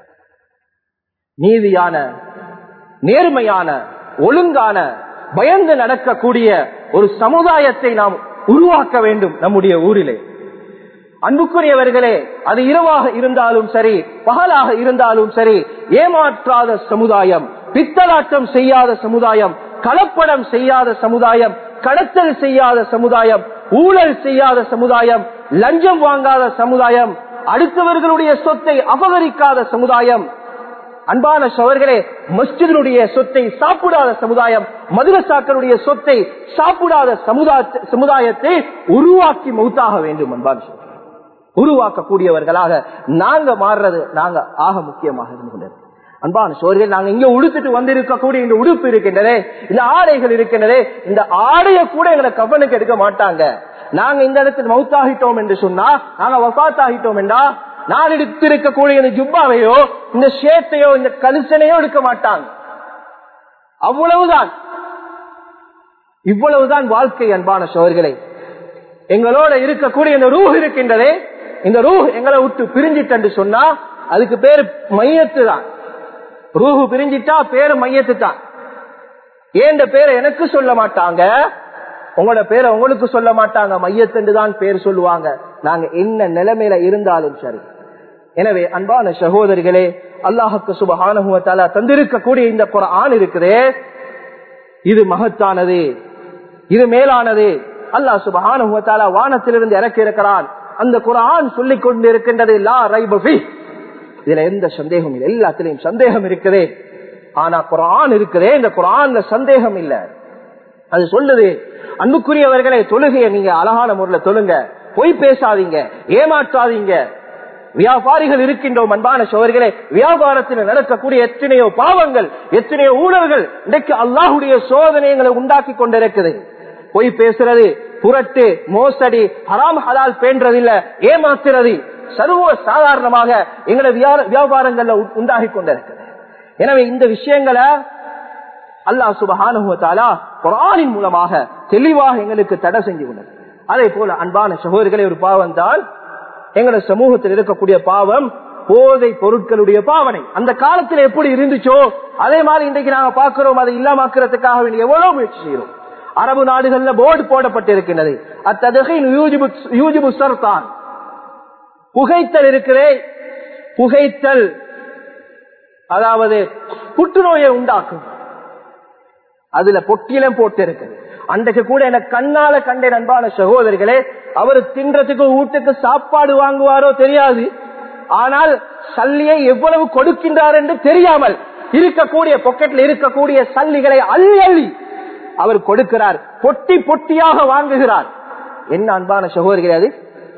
நீதியான நேர்மையான ஒழுங்கான பயந்து நடக்கக்கூடிய ஒரு சமுதாயத்தை நாம் உருவாக்க வேண்டும் நம்முடைய ஊரிலே அன்புக்குரியவர்களே அது இரவாக இருந்தாலும் சரி பகலாக இருந்தாலும் சரி ஏமாற்றாத சமுதாயம் பித்தலாட்டம் செய்யாத சமுதாயம் கலப்படம் செய்யாத சமுதாயம் கடத்தல் செய்யாத சமுதாயம் ஊழல் செய்யாத சமுதாயம் லஞ்சம் வாங்காத சமுதாயம் அடுத்தவர்களுடைய சொத்தை அபகரிக்காத சமுதாயம் அன்பான சோர்களே மஸ்ஜிதனுடைய சொத்தை சாப்பிடாத சமுதாயம் மதுரசாக்களுடைய சொத்தை சாப்பிடாத சமுதாயத்தை உருவாக்கி மௌத்தாக வேண்டும் அன்பான சோழர் உருவாக்கக்கூடியவர்களாக நாங்க மாறுறது நாங்க ஆக முக்கியமாக இருந்து கொண்டது அன்பான சோர்கள் நாங்க இங்க உடுத்துட்டு வந்திருக்கக்கூடிய இந்த உடுப்பு இருக்கின்றதே இந்த ஆடைகள் இருக்கின்றதே இந்த ஆடைய கூட எங்களை கவனுக்கு எடுக்க மாட்டாங்க நாங்க இந்த இடத்தில் மவுத்தாகிட்டோம் என்று சொன்னா நாங்க வசாத்தாகிட்டோம் என்றா நான் எடுத்திருக்கக்கூடிய இந்த ஜுப்பாவையோ இந்த ஷேட்டையோ இந்த கலிசனையோ எடுக்க மாட்டாங்க அவ்வளவுதான் இவ்வளவுதான் வாழ்க்கை அன்பான சோர்களே எங்களோட இருக்கக்கூடிய இந்த ரூஹ் இருக்கின்றதே இந்த ரூஹ் எங்களை விட்டு பிரிஞ்சிட்டு சொன்னா அதுக்கு பேரு மையத்து தான் ரூஹு பிரிஞ்சிட்டா பேரு மையத்து தான் ஏண்ட பேரை எனக்கு சொல்ல மாட்டாங்க உங்களோட பேரை உங்களுக்கு சொல்ல மாட்டாங்க மையத்தென்று தான் பேர் சொல்லுவாங்க நாங்க என்ன நிலைமையில இருந்தாலும் சரி எனவே அன்பான சகோதரிகளே அல்லாஹுக்கு சுபகானுவத்தால தந்திருக்கக்கூடிய இந்த குரான் இருக்குதே இது மகத்தானது இது மேலானது அல்லாஹ் சுபகானுவத்தால வானத்திலிருந்து இறக்கி இருக்கிறான் அந்த குரான் சொல்லிக் கொண்டு இருக்கின்றது லா ரைபி இதுல எந்த சந்தேகம் இல்லை எல்லாத்திலையும் சந்தேகம் இருக்குதே ஆனா குரான் இருக்குதே இந்த குரான்ல சந்தேகம் இல்ல அது சொல்லுது அன்புக்குரியவர்களே தொழுகைய நீங்க அழகான முறையில் தொழுங்க பொய் பேசாதீங்க ஏமாற்றாதீங்க வியாபாரிகள் இருக்கின்றோம் அன்பான சோர்களே வியாபாரத்தில் நடக்கக்கூடிய எத்தனையோ பாவங்கள் எத்தனையோ ஊழல்கள் இன்றைக்கு அல்லாஹுடைய சோதனைகளை உண்டாக்கி கொண்டிருக்குது பொய் பேசுறது புரட்டு மோசடி ஹராம் ஹலால் பேன்றதில்ல ஏமாத்துறது சர்வ சாதாரணமாக எங்களை வியாபாரங்கள்ல உண்டாகி கொண்டிருக்கிறது எனவே இந்த விஷயங்களை அல்லாஹ் சுபஹானுவத்தாலா குரானின் மூலமாக தெளிவாக எங்களுக்கு தடை செஞ்சு கொண்டது அதே போல அன்பான சகோதரிகளே ஒரு பாவம் தான் எங்களோட சமூகத்தில் இருக்கக்கூடிய பாவம் போதை பொருட்களுடைய பாவனை அந்த காலத்தில் எப்படி இருந்துச்சோ அதே மாதிரி இன்றைக்கு நாங்க பார்க்கிறோம் அதை இல்லாமக்கிறதுக்காக வேண்டிய எவ்வளவு முயற்சி செய்யறோம் அரபு நாடுகள்ல போர்டு போடப்பட்டிருக்கின்றது அத்தகைய யூஜிபு சர்தான் புகைத்தல் இருக்கிறே புகைத்தல் அதாவது புற்றுநோயை உண்டாக்கும் அதுல பொட்டியிலும் போட்டு இருக்குது அன்றைக்கு கூட எனக்கு கண்ணால கண்டேன் அன்பான சகோதரிகளே அவர் தின்றதுக்கு வீட்டுக்கு சாப்பாடு வாங்குவாரோ தெரியாது ஆனால் சல்லியை எவ்வளவு கொடுக்கின்றார் என்று தெரியாமல் இருக்கக்கூடிய பொக்கெட்ல இருக்கக்கூடிய சல்லிகளை அள்ளி அள்ளி அவர் கொடுக்கிறார் பொட்டி பொட்டியாக வாங்குகிறார் என்ன அன்பான சகோதரிகளே அது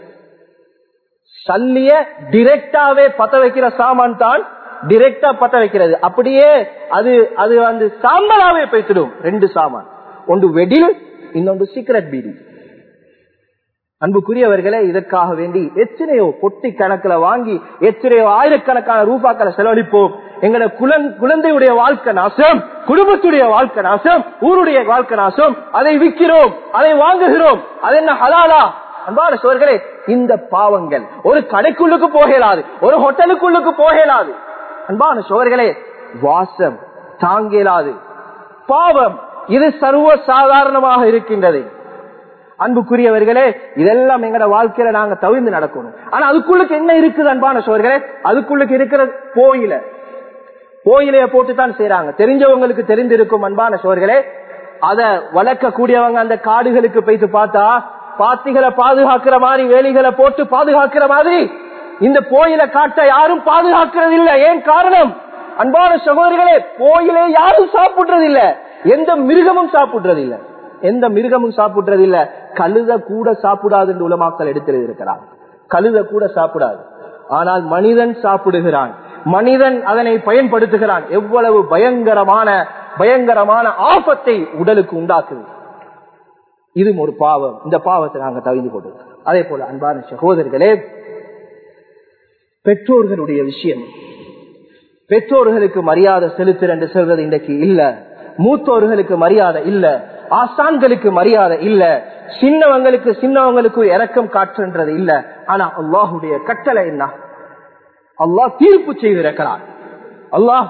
சல்லிய டிரெக்டாவே பத்த வைக்கிற சாமான் தான் டிரெக்டா பத்த வைக்கிறது அப்படியே அது அது வந்து சாம்பலாவே பேசிடும் ரெண்டு சாமான் ஒன்று வெடில் இன்னொன்று சீக்ரெட் பீடி அன்புக்குரியவர்களே இதற்காக வேண்டி எத்தனையோ பொட்டி கணக்குல வாங்கி எத்தனையோ ஆயிரக்கணக்கான ரூபாக்களை செலவழிப்போம் எங்கட குழந்தையுடைய வாழ்க்கை நாசம் குடும்பத்துடைய வாழ்க்கை நாசம் ஊருடைய வாழ்க்கை நாசம் அதை விற்கிறோம் அதை வாங்குகிறோம் அது என்ன ஹலாலா அன்பான சோர்களே இந்த பாவங்கள் ஒரு கடைக்குள்ளுக்கு போகலாது ஒரு ஹோட்டலுக்குள்ளுக்கு போகலாது அன்பான சோர்களே வாசம் தாங்கலாது பாவம் இது சர்வ சாதாரணமாக இருக்கின்றது அன்புக்குரியவர்களே இதெல்லாம் எங்கட வாழ்க்கையில நாங்க தவிர்ந்து நடக்கணும் ஆனா அதுக்குள்ளுக்கு என்ன இருக்குது அன்பான சோர்களே அதுக்குள்ளுக்கு இருக்கிற கோயில கோயிலைய போட்டு தான் செய்யறாங்க தெரிஞ்சவங்களுக்கு தெரிந்திருக்கும் அன்பான சோர்களே அத வளர்க்கக்கூடியவங்க அந்த காடுகளுக்கு போயிட்டு பார்த்தா பாத்திகளை பாதுகாக்கிற மாதிரி வேலிகளை போட்டு பாதுகாக்கிற மாதிரி இந்த கோயிலை காட்ட யாரும் பாதுகாக்கிறது இல்லை ஏன் காரணம் அன்பான சகோதரிகளே கோயிலே யாரும் சாப்பிடுறது இல்ல எந்த மிருகமும் சாப்பிடுறது இல்ல எந்த மிருகமும் சாப்பிடுறது இல்ல கழுத கூட சாப்பிடாது என்று உலமாக்கள் எடுத்திருக்கிறார் கழுத கூட சாப்பிடாது ஆனால் மனிதன் சாப்பிடுகிறான் மனிதன் அதனை பயன்படுத்துகிறான் எவ்வளவு பயங்கரமான பயங்கரமான ஆபத்தை உடலுக்கு உண்டாக்குது இதுவும் ஒரு பாவம் இந்த பாவத்தை நாங்க தவிந்து கொண்டு அதே போல அன்பான சகோதரர்களே பெற்றோர்களுடைய விஷயம் பெற்றோர்களுக்கு மரியாதை செலுத்துற என்று சொல்றது இன்றைக்கு இல்ல மூத்தோர்களுக்கு மரியாதை இல்ல ஆசான்களுக்கு மரியாதை இல்ல சின்னவங்களுக்கு சின்னவங்களுக்கு இறக்கம் காற்றுன்றது இல்ல ஆனா அல்லாஹுடைய கட்டளை என்ன அல்லாஹ் தீர்ப்பு செய்திருக்கிறார் அல்லாஹ்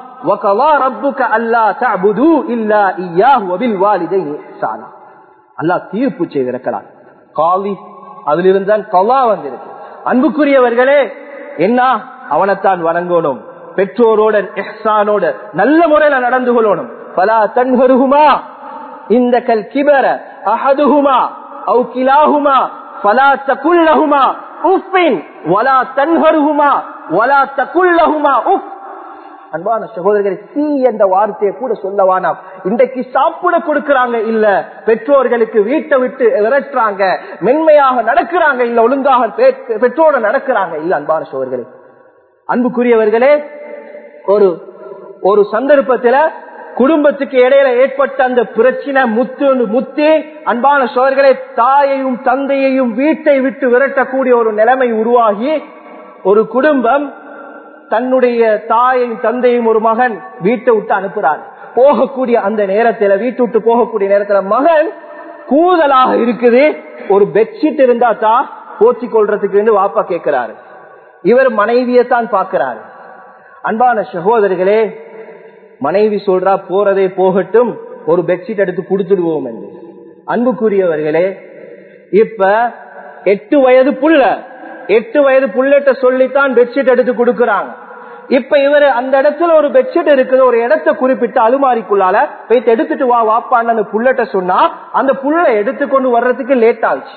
அல்லாஹ் தீர்ப்பு செய்திருக்கிறார் காலி அதிலிருந்தான் கலா வந்திருக்கு அன்புக்குரியவர்களே என்ன அவனைத்தான் வணங்கணும் பெற்றோரோட எஹ்சானோட நல்ல முறையில நடந்து கொள்ளணும் பலா தன்ஹருகுமா இந்த கல் கிபர அஹதுகுமா அவு கிலாகுமா பலா தகுல்லகுமா உஃபின் வலா தன்ஹருகுமா வலா தகுல்லகுமா உஃப் அன்பான சகோதரர்களை சி என்ற வார்த்தையை கூட சொல்லவானாம் இன்றைக்கு சாப்பிட கொடுக்கறாங்க இல்ல பெற்றோர்களுக்கு வீட்டை விட்டு விரட்டுறாங்க மென்மையாக நடக்கிறாங்க இல்ல ஒழுங்காக பெற்றோட நடக்கிறாங்க இல்ல அன்பான சகோதரர்களே அன்புக்குரியவர்களே ஒரு ஒரு சந்தர்ப்பத்துல குடும்பத்துக்கு இடையில ஏற்பட்ட அந்த பிரச்சனை முத்து முத்தி அன்பான சோழர்களை தாயையும் தந்தையையும் வீட்டை விட்டு விரட்டக்கூடிய ஒரு நிலைமை உருவாகி ஒரு குடும்பம் தன்னுடைய தாயையும் தந்தையும் ஒரு மகன் வீட்டை விட்டு அனுப்புறார் போகக்கூடிய அந்த நேரத்துல வீட்டு விட்டு போகக்கூடிய நேரத்துல மகன் கூதலாக இருக்குது ஒரு பெட்ஷீட் இருந்தா தான் போத்தி கொள்றதுக்கு வாப்பா கேட்கிறாரு இவர் மனைவியத்தான் பார்க்கிறாரு அன்பான சகோதரர்களே மனைவி சொல்றா போறதே போகட்டும் ஒரு பெட்ஷீட் எடுத்து கொடுத்துடுவோம் என்று அன்புக்குரியவர்களே இப்ப எட்டு வயது புள்ள எட்டு வயது புள்ளட்ட சொல்லித்தான் பெட்ஷீட் எடுத்து கொடுக்கறாங்க இப்ப இவரு அந்த இடத்துல ஒரு பெட்ஷீட் இருக்குது ஒரு இடத்தை குறிப்பிட்டு அலுமாரிக்குள்ளால போயிட்டு எடுத்துட்டு வா வாப்பான்னு அந்த புள்ளட்ட சொன்னா அந்த புள்ள எடுத்துக்கொண்டு வர்றதுக்கு லேட் ஆச்சு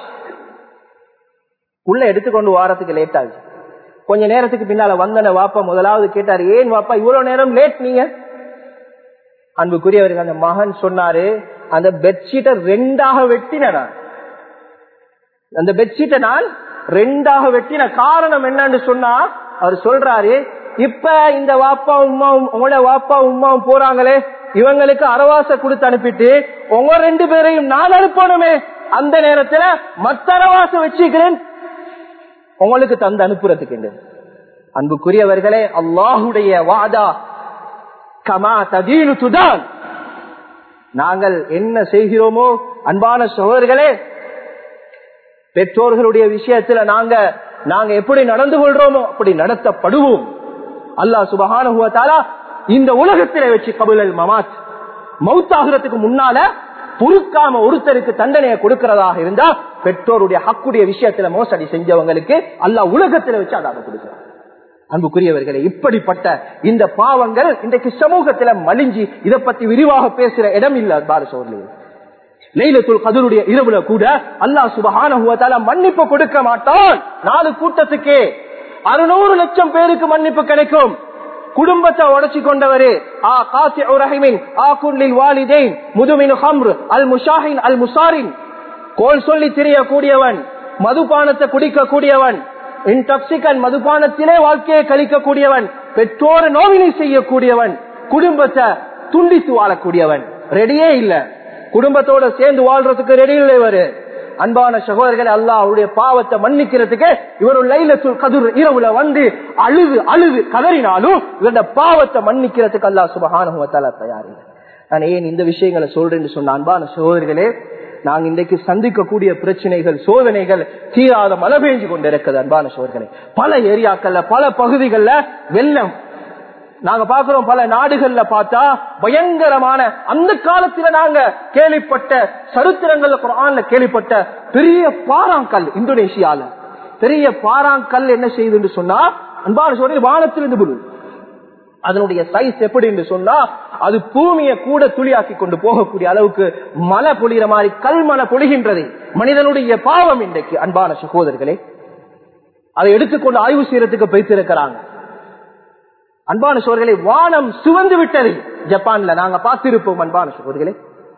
புள்ள எடுத்துக்கொண்டு வாரத்துக்கு லேட் ஆச்சு கொஞ்ச நேரத்துக்கு பின்னால வந்தன வாப்பா முதலாவது கேட்டாரு ஏன் வாப்பா இவ்வளவு நேரம் லேட் நீங்க அன்புக்குரியவருக்கு அந்த மகன் சொன்னாரு அந்த பெட்ஷீட்டை ரெண்டாக வெட்டின நான் அந்த பெட்ஷீட்டை நான் ரெண்டாக வெட்டின காரணம் என்னன்னு சொன்னா அவர் சொல்றாரு இப்ப இந்த வாப்பா உமாவும் உங்களோட வாப்பா உமாவும் போறாங்களே இவங்களுக்கு அரவாச கொடுத்து அனுப்பிட்டு உங்க ரெண்டு பேரையும் நான் அனுப்பணுமே அந்த நேரத்துல மத்த அரவாசம் வச்சுக்கிறேன் உங்களுக்கு தந்து அனுப்புறதுக்கு அன்புக்குரியவர்களே அல்லாஹுடைய வாதா கமா ததீனு துதான் நாங்கள் என்ன செய்கிறோமோ அன்பான சகோதரர்களே பெற்றோர்களுடைய விஷயத்துல நாங்க நாங்க எப்படி நடந்து கொள்றோமோ அப்படி நடத்தப்படுவோம் அல்லாஹ் சுபகானுவத்தாலா இந்த உலகத்திலே வச்சு கபுலல் மமாத் மவுத்தாகிறதுக்கு முன்னால பொறுக்காம ஒருத்தருக்கு தண்டனையை கொடுக்கிறதாக இருந்தா பெற்றோருடைய ஹக்குடைய விஷயத்துல மோசடி செஞ்சவங்களுக்கு அல்லாஹ் உலகத்துல வச்சு அதாக கொடுக்கிறார் அன்புக்குரியவர்களே இப்படிப்பட்ட இந்த பாவங்கள் இன்றைக்கு சமூகத்துல மலிஞ்சி இதை பத்தி விரிவாக பேசுற இடம் இல்ல பாரத சோழர்களே லைலத்துல் கதருடைய இரவுல கூட அல்லாஹ் சுபஹான மன்னிப்பு கொடுக்க மாட்டான் நாலு கூட்டத்துக்கே அறுநூறு லட்சம் பேருக்கு மன்னிப்பு கிடைக்கும் குடும்பத்தை உடச்சி கொண்டவரே ஆ காசி ரஹிமின் ஆ குன்லில் வாலிதேன் முதுமின் ஹம்ர் அல் முஷாஹின் அல் முசாரின் கோல் சொல்லி தெரியக்கூடியவன் மதுபானத்தை குடிக்க கூடியவன் இன்டாக்சிகன் மதுபானத்திலே வாழ்க்கையை கழிக்கக்கூடியவன் பெற்றோரை நோவினை செய்யக்கூடியவன் குடும்பத்தை துண்டித்து வாழக்கூடியவன் ரெடியே இல்ல குடும்பத்தோட சேர்ந்து வாழ்றதுக்கு ரெடி இல்லை இவரு அன்பான சகோதரர்கள் அல்லாஹ் அவருடைய பாவத்தை மன்னிக்கிறதுக்கு இவர் ஒரு லைலத்துல் கதிர் இரவுல வந்து அழுது அழுது கதறினாலும் இவருடைய பாவத்தை மன்னிக்கிறதுக்கு அல்லாஹ் சுபகானுவத்தால தயார் இல்லை நான் ஏன் இந்த விஷயங்களை சொல்றேன்னு சொன்ன அன்பான சகோதரர்களே நாங்க இன்றைக்கு சந்திக்கக்கூடிய பிரச்சனைகள் சோதனைகள் தீராத மழை பெஞ்சு கொண்டிருக்கிறது அன்பான சோர்களே பல ஏரியாக்கள்ல பல பகுதிகள்ல வெள்ளம் நாங்க பாக்குறோம் பல நாடுகள்ல பார்த்தா பயங்கரமான அந்த காலத்துல நாங்க கேள்விப்பட்ட சரித்திரங்கள்ல குரான்ல கேள்விப்பட்ட பெரிய பாறாங்கல் இந்தோனேஷியால பெரிய பாறாங்கல் என்ன செய்யுதுன்னு சொன்னா அன்பான சோழ வானத்திலிருந்து விழும் அதனுடைய சைஸ் எப்படி என்று சொன்னா அது பூமியை கூட துளியாக்கி கொண்டு போகக்கூடிய அளவுக்கு மழை பொழிகிற மாதிரி கல் மழை பொழிகின்றது மனிதனுடைய பாவம் இன்றைக்கு அன்பான சகோதரர்களே அதை எடுத்துக்கொண்டு ஆய்வு செய்யறதுக்கு வைத்திருக்கிறாங்க அன்பான சோழர்களே வானம் சிவந்து விட்டது ஜப்பான்ல நாங்க பார்த்திருப்போம் அன்பான சோழர்களே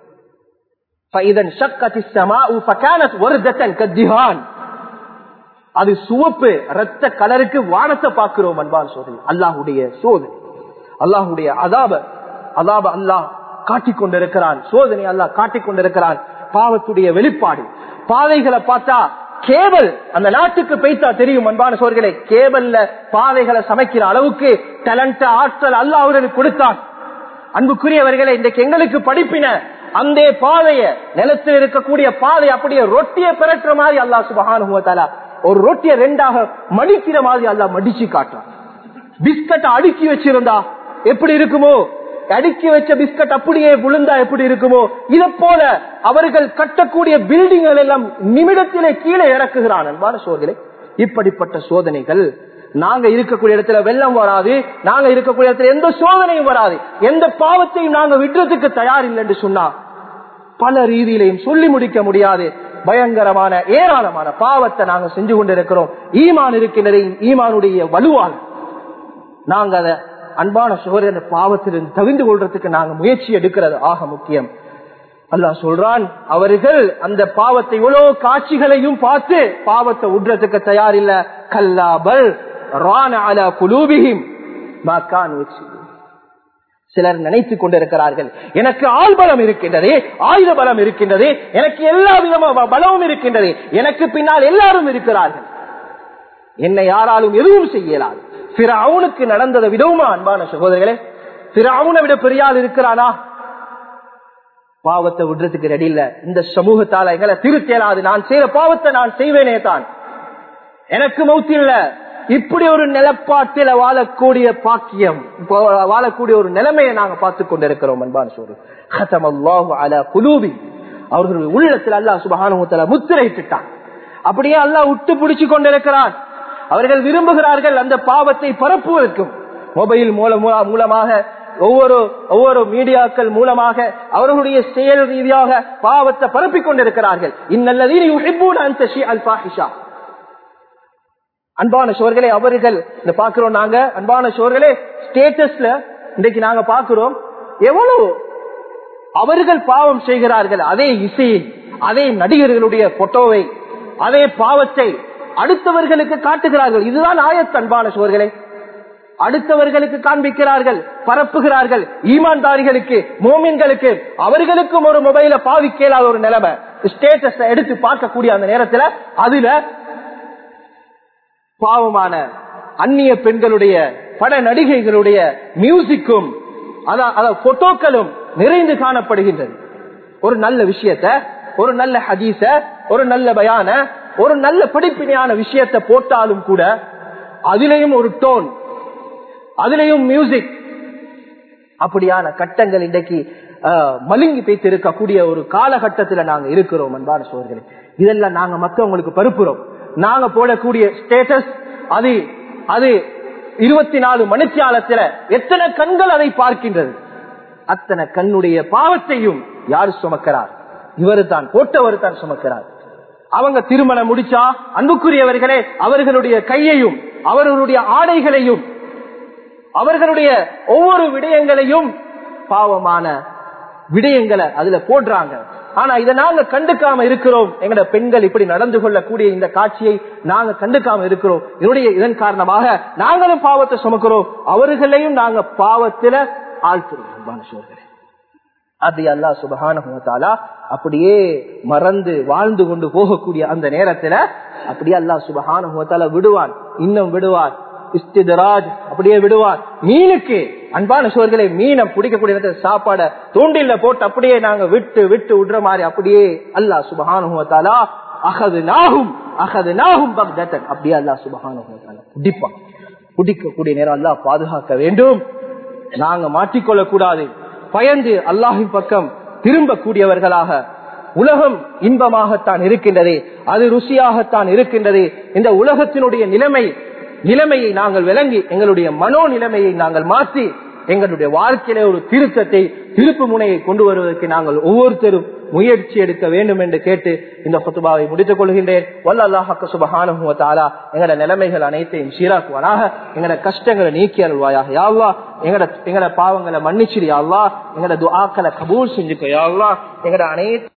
அது சுவப்பு ரத்த கலருக்கு வானத்தை பார்க்கிறோம் அன்பான சோதனை அல்லாஹுடைய சோதனை அல்லாஹுடைய அதாப அதாப அல்லாஹ் காட்டிக் கொண்டிருக்கிறான் சோதனை அல்லாஹ் காட்டிக் கொண்டிருக்கிறான் பாவத்துடைய வெளிப்பாடு பாதைகளை பார்த்தா கேபல் அந்த நாட்டுக்கு பெய்தா தெரியும் அன்பான சோர்களே கேபல்ல பாதைகளை சமைக்கிற அளவுக்கு டேலண்ட் ஆற்றல் அல்லாஹ் அவர்களுக்கு கொடுத்தான் அன்புக்குரியவர்களே இன்றைக்கு எங்களுக்கு படிப்பின அந்த பாதைய நிலத்தில் இருக்கக்கூடிய பாதை அப்படியே ரொட்டியை பிறட்டுற மாதிரி அல்லாஹ் சுபகானுவத்தாலா ஒரு ரொட்டியை ரெண்டாக மடிக்கிற மாதிரி அல்லாஹ் மடிச்சு காட்டுறான் பிஸ்கட் அடுக்கி வச்சிருந்தா எப்படி இருக்குமோ அடுக்கி வச்ச பிஸ்கட் அப்படியே விழுந்தா எப்படி இருக்குமோ இத போல அவர்கள் கட்டக்கூடிய பில்டிங்கள் எல்லாம் நிமிடத்திலே கீழே இறக்குகிறான் அன்பான சோதனை இப்படிப்பட்ட சோதனைகள் நாங்க இருக்கக்கூடிய இடத்துல வெள்ளம் வராது நாங்க இருக்கக்கூடிய இடத்துல எந்த சோதனையும் வராது எந்த பாவத்தையும் நாங்க விடுறதுக்கு தயார் இல்லை என்று சொன்னா பல ரீதியிலையும் சொல்லி முடிக்க முடியாது பயங்கரமான ஏராளமான பாவத்தை நாங்க செஞ்சு கொண்டிருக்கிறோம் ஈமான் இருக்கின்றது ஈமானுடைய வலுவால் நாங்க அதை அன்பான சோதனை பாவத்திலிருந்து தவிந்து கொள்றதுக்கு நாங்க முயற்சி எடுக்கிறது ஆக முக்கியம் அல்லா சொல்றான் அவர்கள் அந்த பாவத்தை இவ்வளவு காட்சிகளையும் பார்த்து பாவத்தை உட்றதுக்கு தயார் இல்ல கல்லாபல் குலூபிஹிம் சிலர் நினைத்துக் கொண்டிருக்கிறார்கள் எனக்கு ஆள் பலம் இருக்கின்றது ஆயுத பலம் இருக்கின்றது எனக்கு எல்லா விதமான பலமும் இருக்கின்றது எனக்கு பின்னால் எல்லாரும் இருக்கிறார்கள் என்னை யாராலும் எதுவும் செய்யலாது பிற அவனுக்கு நடந்ததை விடவுமா அன்பான சகோதரர்களே பிற அவனை விட பெரியால் இருக்கிறானா பாவத்தை விடுறதுக்கு ரெடி இல்ல இந்த சமூகத்தால எங்களை திருத்தேலாது நான் செய்யற பாவத்தை நான் செய்வேனே தான் எனக்கு மௌத்தி இல்ல இப்படி ஒரு நிலப்பாட்டில வாழக்கூடிய பாக்கியம் வாழக்கூடிய ஒரு நிலைமையை நாங்க பார்த்து கொண்டிருக்கிறோம் அன்பான சோறு குலூபி அவர்களுடைய உள்ளத்தில் அல்லா சுபகானுத்தல முத்திரையிட்டான் அப்படியே அல்லா விட்டு பிடிச்சு கொண்டிருக்கிறான் அவர்கள் விரும்புகிறார்கள் அந்த பாவத்தை பரப்புவதற்கும் மொபைல் மூலமாக ஒவ்வொரு ஒவ்வொரு மீடியாக்கள் மூலமாக அவர்களுடைய செயல் ரீதியாக பாவத்தை பரப்பிக் கொண்டிருக்கிறார்கள் இந்நல்லதீன் அன்பான சோர்களே அவர்கள் இந்த பாக்குறோம் நாங்க அன்பான சோர்களே ஸ்டேட்டஸ்ல இன்றைக்கு நாங்க பாக்குறோம் எவ்வளவு அவர்கள் பாவம் செய்கிறார்கள் அதே இசையை அதே நடிகர்களுடைய போட்டோவை அதே பாவத்தை அடுத்தவர்களுக்கு காட்டுகிறார்கள் இதுதான் ஆயத் அன்பான சோர்களே அடுத்தவர்களுக்கு காண்பிக்கிறார்கள் பரப்புகிறார்கள் ஈமான்தாரிகளுக்கு மோமின்களுக்கு அவர்களுக்கும் ஒரு மொபைல பாவிக்கலாத ஒரு நிலைமை ஸ்டேட்டஸ் எடுத்து பார்க்கக்கூடிய அந்த நேரத்துல அதுல பாவமான அந்நிய பெண்களுடைய பட நடிகைகளுடைய மியூசிக்கும் போட்டோக்களும் நிறைந்து காணப்படுகின்றது ஒரு நல்ல விஷயத்த ஒரு நல்ல ஹதீச ஒரு நல்ல பயான ஒரு நல்ல படிப்பினையான விஷயத்தை போட்டாலும் கூட அதிலையும் ஒரு டோன் அதிலையும் மியூசிக் அப்படியான கட்டங்கள் இன்றைக்கு மலுங்கி பேத்து இருக்கக்கூடிய ஒரு காலகட்டத்துல நாங்க இருக்கிறோம் அன்பான சோழர்களே இதெல்லாம் நாங்க மத்தவங்களுக்கு பருப்புறோம் நாங்க போடக்கூடிய ஸ்டேட்டஸ் அது அது இருபத்தி நாலு மணித்தியாலத்துல எத்தனை கண்கள் அதை பார்க்கின்றது அத்தனை கண்ணுடைய பாவத்தையும் யார் சுமக்கிறார் இவரு தான் போட்டவர் தான் சுமக்கிறார் அவங்க திருமணம் முடிச்சா அன்புக்குரியவர்களே அவர்களுடைய கையையும் அவர்களுடைய ஆடைகளையும் அவர்களுடைய ஒவ்வொரு விடயங்களையும் பாவமான விடயங்களை அதுல போடுறாங்க ஆனா இதை நாங்க கண்டுக்காம இருக்கிறோம் எங்கட பெண்கள் இப்படி நடந்து கொள்ளக்கூடிய இந்த காட்சியை நாங்க கண்டுக்காம இருக்கிறோம் இதனுடைய இதன் காரணமாக நாங்களும் பாவத்தை சுமக்கிறோம் அவர்களையும் நாங்க பாவத்துல ஆழ்த்துறோம் அது அல்லா சுபகான அப்படியே மறந்து வாழ்ந்து கொண்டு போகக்கூடிய அந்த நேரத்துல அப்படியே அல்லா சுபகான விடுவான் இன்னும் விடுவான் இஸ்திதராஜ் அப்படியே விடுவார் மீனுக்கு அன்பான சோர்களே மீனை பிடிக்கக்கூடிய சாப்பாட தூண்டில போட்டு அப்படியே நாங்க விட்டு விட்டு விடுற மாதிரி அப்படியே அல்லா சுபகானுவத்தாலா அகது நாகும் அகது நாகும் பக்தன் அப்படியே அல்லா சுபகானுவத்தாலா பிடிப்பான் பிடிக்கக்கூடிய நேரம் அல்லா பாதுகாக்க வேண்டும் நாங்க மாற்றிக்கொள்ள கூடாது பயந்து அல்லாஹின் பக்கம் திரும்பக்கூடியவர்களாக உலகம் இன்பமாகத்தான் இருக்கின்றது அது ருசியாகத்தான் இருக்கின்றது இந்த உலகத்தினுடைய நிலைமை நிலைமையை நாங்கள் விளங்கி எங்களுடைய மனோ நிலைமையை நாங்கள் மாற்றி எங்களுடைய வாழ்க்கையில ஒரு திருத்தத்தை திருப்பு முனையை கொண்டு வருவதற்கு நாங்கள் ஒவ்வொருத்தரும் முயற்சி எடுக்க வேண்டும் என்று கேட்டு இந்த கொத்துபாவை முடித்துக் கொள்கின்றேன் வல்லாஹாக்கு சுபகானுவத்தாலா எங்கட நிலைமைகள் அனைத்தையும் சீராக்குவானாக எங்கட கஷ்டங்களை நீக்கி அருள்வாயாக யாவ்லா எங்கட எங்கட பாவங்களை மன்னிச்சிரு யாவ்லா எங்கட துஆக்களை கபூல் செஞ்சுக்கோ யாவ்லா எங்கட அனைத்து